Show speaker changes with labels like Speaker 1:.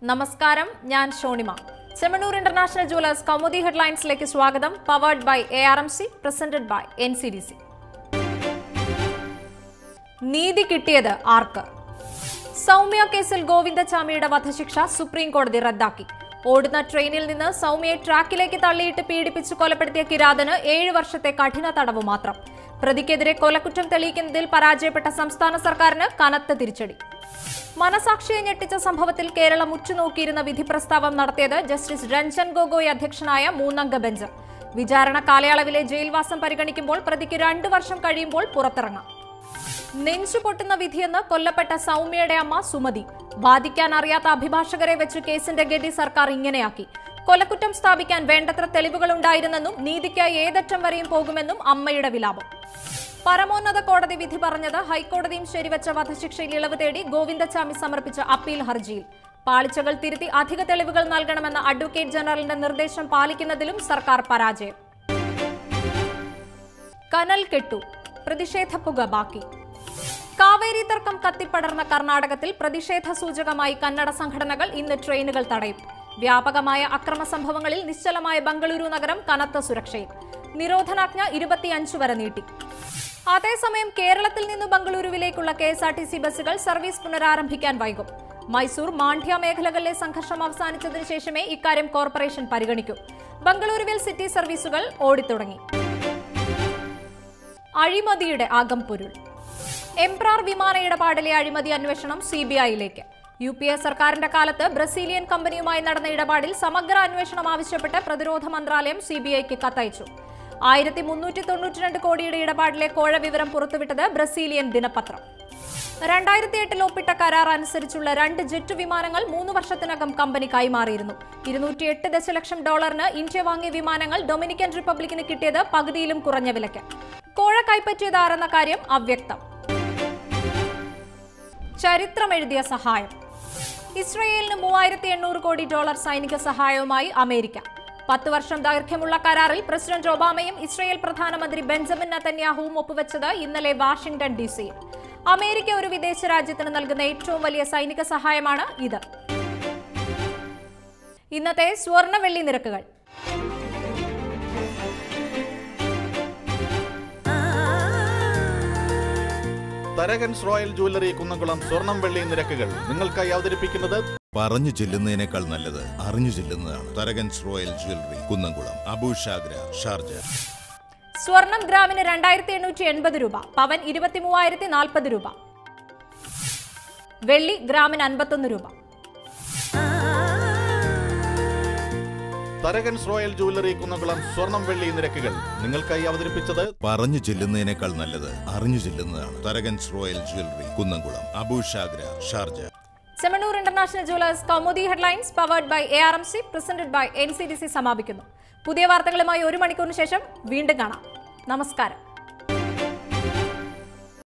Speaker 1: നമസ്കാരം ഞാൻ Shonima Chemmanur international jewellers Kaumudi ഹെഡ്ലൈൻസിലേക്ക് സ്വാഗതം powered by A R M C presented by N C D C നീതി കിട്ടിയത് ആർക്ക് സൗമ്യ കേസിൽ ഗോവിന്ദചാമിയുടെ വധശിക്ഷ സുപ്രീം കോടതി റദ്ദാക്കി ഓടുന്ന ട്രെയിനിൽ നിന്ന് സൗമ്യയെ ട്രാക്കിലേക്ക് തള്ളിയിട്ട് പീഡിപ്പിച്ച് കൊലപ്പെടുത്തിയ കിരാതന് ഏഴ് വർഷത്തെ കഠിന തടവ് മാത്രം പ്രതിക്കെതിരെ കൊലക്കുറ്റം തെളിയിക്കുന്നതിൽ പരാജയപ്പെട്ട സംസ്ഥാന സർക്കാരിന് കനത്ത തിരിച്ചടി മനസാക്ഷിയെ ഞെട്ടിച്ച സംഭവത്തിൽ കേരളം ഉറ്റുനോക്കിയിരുന്ന വിധി പ്രസ്താവം നടത്തിയത് ജസ്റ്റിസ് രഞ്ജൻ ഗൊഗോയ് അധ്യക്ഷനായ മൂന്നംഗ ബെഞ്ച് വിചാരണ കാലയളവിലെ ജയിൽവാസം പരിഗണിക്കുമ്പോൾ പ്രതിക്ക് രണ്ടു വർഷം കഴിയുമ്പോൾ പുറത്തിറങ്ങാം നെഞ്ചു പൊട്ടുന്ന വിധിയെന്ന് കൊല്ലപ്പെട്ട സൗമ്യയുടെ അമ്മ സുമതി വാദിക്കാൻ അറിയാത്ത അഭിഭാഷകരെ വെച്ച് കേസിന്റെ ഗതി സർക്കാർ ഇങ്ങനെയാക്കി കൊലക്കുറ്റം സ്ഥാപിക്കാൻ വേണ്ടത്ര തെളിവുകൾ ഉണ്ടായിരുന്നെന്നും നീതിക്കായി ഏതറ്റം വരെയും പോകുമെന്നും അമ്മയുടെ വിലാപം പരമോന്നത കോടതി വിധി പറഞ്ഞത് ഹൈക്കോടതിയും ശരിവച്ച വധശിക്ഷയിൽ ഇളവ് തേടി ഗോവിന്ദചാമി സമർപ്പിച്ച അപ്പീൽ ഹർജിയിൽ പാളിച്ചകൾ തിരുത്തി അധിക തെളിവുകൾ നൽകണമെന്ന അഡ്വക്കേറ്റ് ജനറലിന്റെ നിർദ്ദേശം പാലിക്കുന്നതിലും സർക്കാർ പരാജയം കനൽ കെട്ടു പ്രതിഷേധ പുക ബാക്കി കാവേരി തർക്കം കത്തിപ്പടർന്ന കർണാടകത്തിൽ പ്രതിഷേധ സൂചകമായി കന്നഡ സംഘടനകൾ ഇന്ന് ട്രെയിനുകൾ തടയും വ്യാപകമായ അക്രമ സംഭവങ്ങളിൽ നിശ്ചലമായ ബംഗളൂരു നഗരം കനത്ത സുരക്ഷയിൽ നിരോധനാജ്ഞ ഇരുപത്തിയഞ്ച് വരെ നീട്ടി അതേസമയം കേരളത്തിൽ നിന്ന് ബംഗളൂരുവിലേക്കുള്ള K S R T C ബസ്സുകൾ സർവീസ് പുനരാരംഭിക്കാൻ വൈകും മൈസൂർ മാണ്ഡ്യ മേഖലകളിലെ സംഘർഷം അവസാനിച്ചതിനു ശേഷമേ ഇക്കാര്യം കോർപ്പറേഷൻ പരിഗണിക്കൂ ബംഗളൂരുവിൽ സിറ്റി സർവീസുകൾ ഓടിത്തുടങ്ങി അഴിമതിയുടെ അകംപൊരുൾ എംപ്രാർ വിമാന ഇടപാടിലെ അഴിമതി അന്വേഷണം സി ബി ഐയിലേക്ക് യു പി എ സർക്കാരിന്റെ കാലത്ത് ബ്രസീലിയൻ കമ്പനിയുമായി നടന്ന ഇടപാടിൽ സമഗ്ര അന്വേഷണം ആവശ്യപ്പെട്ട് പ്രതിരോധ മന്ത്രാലയം സി ബി ഐക്ക് കത്തയച്ചു ആയിരത്തി മുന്നൂറ്റി തൊണ്ണൂറ്റിരണ്ട് കോടിയുടെ ഇടപാടിലെ കോഴ വിവരം പുറത്തുവിട്ടത് ബ്രസീലിയൻ ദിനപത്രം രണ്ടായിരത്തി എട്ടിൽ ഒപ്പിട്ട കരാർ അനുസരിച്ചുള്ള രണ്ട് ജെറ്റ് വിമാനങ്ങൾ മൂന്ന് വർഷത്തിനകം കമ്പനി കൈമാറിയിരുന്നു ഇരുന്നൂറ്റി എട്ട് ദശലക്ഷം ഡോളറിന് ഇന്ത്യ വാങ്ങിയ വിമാനങ്ങൾ ഡൊമിനിക്കൻ റിപ്പബ്ലിക്കിന് കിട്ടിയത് പകുതിയിലും കുറഞ്ഞ വിലയ്ക്ക് കോഴ കൈപ്പറ്റിയത് ആരെന്ന കാര്യം അവ്യക്തം ചരിത്രമെഴുതിയ സഹായം ഇസ്രയേലിന് മൂവായിരത്തി എണ്ണൂറ് കോടി ഡോളർ സൈനിക സഹായവുമായി അമേരിക്ക പത്ത് വർഷം ദൈർഘ്യമുള്ള കരാറിൽ പ്രസിഡന്റ് ഒബാമയും ഇസ്രയേൽ പ്രധാനമന്ത്രി ബെഞ്ചമിൻ നത്തന്യാഹുവും ഒപ്പുവെച്ചത് ഇന്നലെ വാഷിംഗ്ടൺ ഡി സിയിൽ അമേരിക്ക ഒരു വിദേശ രാജ്യത്തിന് നൽകുന്ന ഏറ്റവും വലിയ സൈനിക സഹായമാണ് ഇത് ഇന്നത്തെ സ്വർണ്ണ വെള്ളി നിരക്കുകൾ
Speaker 2: തരകൻസ് റോയൽ ജുവല്ലറി കുന്നംകുളം സ്വർണം വെള്ളി നിരക്കുകൾ നിങ്ങൾക്കായി അവതരിപ്പിക്കുന്നത്
Speaker 3: പറഞ്ഞു ചെല്ലുന്നതിനേക്കാൾ നല്ലത് അറിഞ്ഞു ചെല്ലുന്നതാണ് Tharakans royal jewellery Kunnamkulam Abu Shagara Sharjah
Speaker 1: സ്വർണം ഗ്രാമിന് രണ്ടായിരത്തി എണ്ണൂറ്റി എൺപത് രൂപ പവൻ ഇരുപത്തി മൂവായിരത്തി നാൽപ്പത് രൂപ വെള്ളി ഗ്രാമിന് അൻപത്തൊന്ന് രൂപ
Speaker 2: തരകൻസ് റോയൽ ജുവല്ലറി കുന്നംകുളം സ്വർണം വെള്ളി നിരക്കുകൾ നിങ്ങൾക്കായി അവതരിപ്പിച്ചത്
Speaker 3: പറഞ്ഞു ചെല്ലുന്നതിനേക്കാൾ നല്ലത് അറിഞ്ഞു ചെല്ലുന്നതാണ് Tharakans royal jewellery Kunnamkulam Abu Shagara Sharjah
Speaker 1: Chemmanur international jewellers Kaumudi headlines powered by A R M C presented by N C D C സമാപിക്കുന്നു പുതിയ വാർത്തകളുമായി ഒരു മണിക്കൂറിന് ശേഷം വീണ്ടും കാണാം നമസ്കാരം